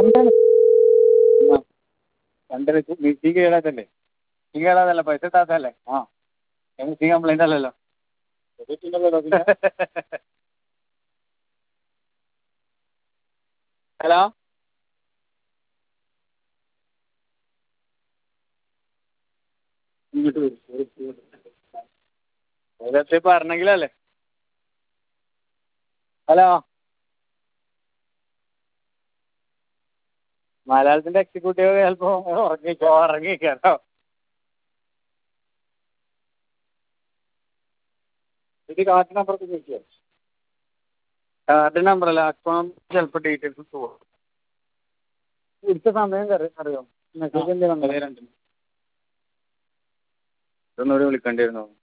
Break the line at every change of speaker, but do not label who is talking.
എന്താണ് ആ രണ്ടര മിക്സി കേടാത്തല്ലേ മിക്സി കേടാതല്ല പൈസ ഇട്ടാത്തതല്ലേ ആ മിക്സി കംപ്ലൈൻ്റ് അല്ലല്ലോ ഹലോ ഇങ്ങോട്ട് വരൂ ഓരൊക്കെ പറഞ്ഞെങ്കിലല്ലേ ഹലോ മലയാളത്തിൻ്റെ എക്സിക്യൂട്ടീവ് ചിലപ്പോൾ ഉറങ്ങി ഉറങ്ങി കേട്ടോ ഇത് കാർഡ് നമ്പറൊക്കെ ചോദിക്കുമോ കാർഡ് നമ്പറല്ല അക്കൗണ്ട് ചിലപ്പോൾ ഡീറ്റെയിൽസ് പോകും എടുത്ത സമയം അറിയുമോ മെസ്സേജ് എന്തെങ്കിലും വന്നോ രണ്ടിന് ഒന്നുകൂടി വിളിക്കേണ്ടി വരുന്നു